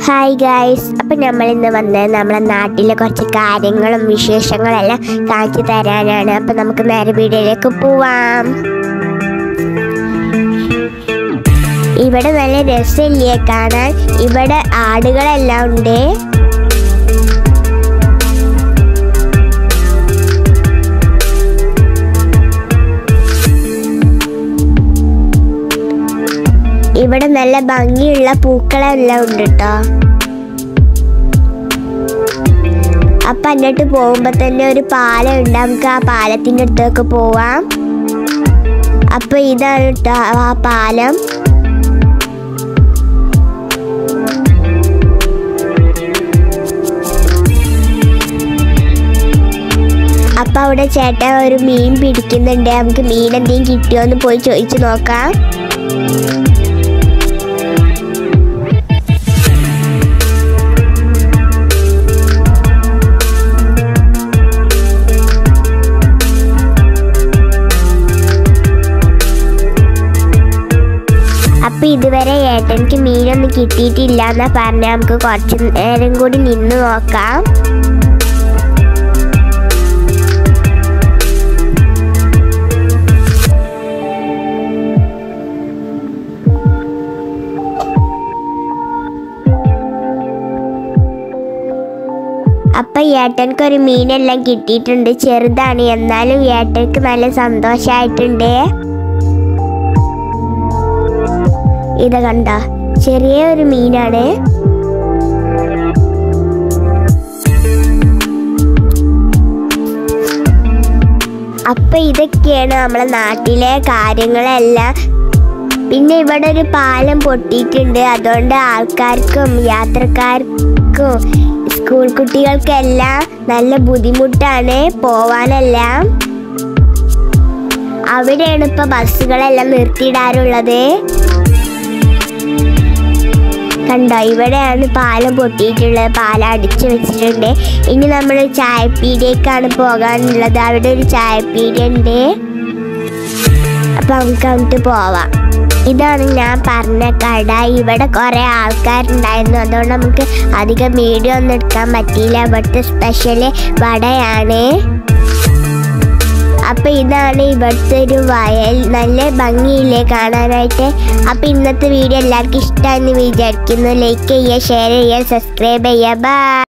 hi guys അപ്പം നമ്മൾ ഇന്ന് വന്നത് നമ്മുടെ നാട്ടിലെ കുറച്ച് കാര്യങ്ങളും വിശേഷങ്ങളെല്ലാം കാണിച്ചു തരാനാണ് അപ്പം നമുക്ക് നേരെ വീഡിയോയിലേക്ക് പോവാം ഇവിടെ നല്ല രസമില്ലേ കാണാൻ ഇവിടെ ആടുകളെല്ലാം ഉണ്ട് ഇവിടെ നല്ല ഭംഗിയുള്ള പൂക്കളെല്ലാം ഉണ്ട് കേട്ടോ അപ്പൊ എന്നിട്ട് പോകുമ്പോ തന്നെ ഒരു പാലം ഉണ്ട് നമുക്ക് ആ പാലത്തിന്റെ അടുത്തേക്ക് പോവാം അപ്പൊ ഇതാണ് കേട്ടോ ആ പാലം അപ്പൊ അവിടെ ചേട്ടൻ ഒരു മീൻ പിടിക്കുന്നുണ്ട് നമുക്ക് മീൻ എന്തെങ്കിലും കിട്ടിയോ എന്ന് പോയി ചോദിച്ചു നോക്കാം അപ്പൊ ഇതുവരെ ഏട്ടനിക്ക് മീനൊന്നും കിട്ടിയിട്ടില്ല എന്നാ പറഞ്ഞ നമുക്ക് കുറച്ച് നേരം കൂടി നിന്ന് നോക്കാം അപ്പൊ ഏട്ടൻക്ക് ഒരു മീനെല്ലാം കിട്ടിയിട്ടുണ്ട് ചെറുതാണ് എന്നാലും ഏട്ടൻക്ക് നല്ല സന്തോഷായിട്ടുണ്ട് ഇത് കണ്ട ചെറിയ ഒരു മീനാണ് അപ്പൊ ഇതൊക്കെയാണ് നമ്മളെ നാട്ടിലെ കാര്യങ്ങളെല്ലാം പിന്നെ ഇവിടെ ഒരു പാലം പൊട്ടിയിട്ടുണ്ട് അതുകൊണ്ട് ആൾക്കാർക്കും യാത്രക്കാർക്കും സ്കൂൾ കുട്ടികൾക്കെല്ലാം നല്ല ബുദ്ധിമുട്ടാണ് പോവാനെല്ലാം അവിടെയാണ് ഇപ്പൊ ബസ്സുകളെല്ലാം നിർത്തിയിടാറുള്ളത് കണ്ടോ ഇവിടെയാണ് പാലം പൊട്ടിയിട്ടുള്ളത് പാലം അടിച്ചു വെച്ചിട്ടുണ്ട് ഇനി നമ്മൾ ചായപ്പീടിയേക്കാണ് പോകാനുള്ളത് അവിടെ ഒരു ചായപ്പീടിയ ഉണ്ട് അപ്പൊ നമുക്ക് അങ്ങോട്ട് പോവാം ഇതാണ് ഞാൻ പറഞ്ഞ കട ഇവിടെ കുറെ ആൾക്കാരുണ്ടായിരുന്നു അതുകൊണ്ട് നമുക്ക് അധികം വീഡിയോ ഒന്നും എടുക്കാൻ പറ്റിയില്ല ഇവിടുത്തെ സ്പെഷ്യല് വടയാണ് അപ്പൊ ഇതാണ് ഇവിടുത്തെ ഒരു വയൽ നല്ല ഭംഗിയില്ലേ കാണാനായിട്ട് അപ്പൊ ഇന്നത്തെ വീഡിയോ എല്ലാവർക്കും ഇഷ്ടമാണെന്ന് വിചാരിക്കുന്നു ലൈക്ക് ചെയ്യുക ഷെയർ ചെയ്യുക സബ്സ്ക്രൈബ് ചെയ്യുക ബൈ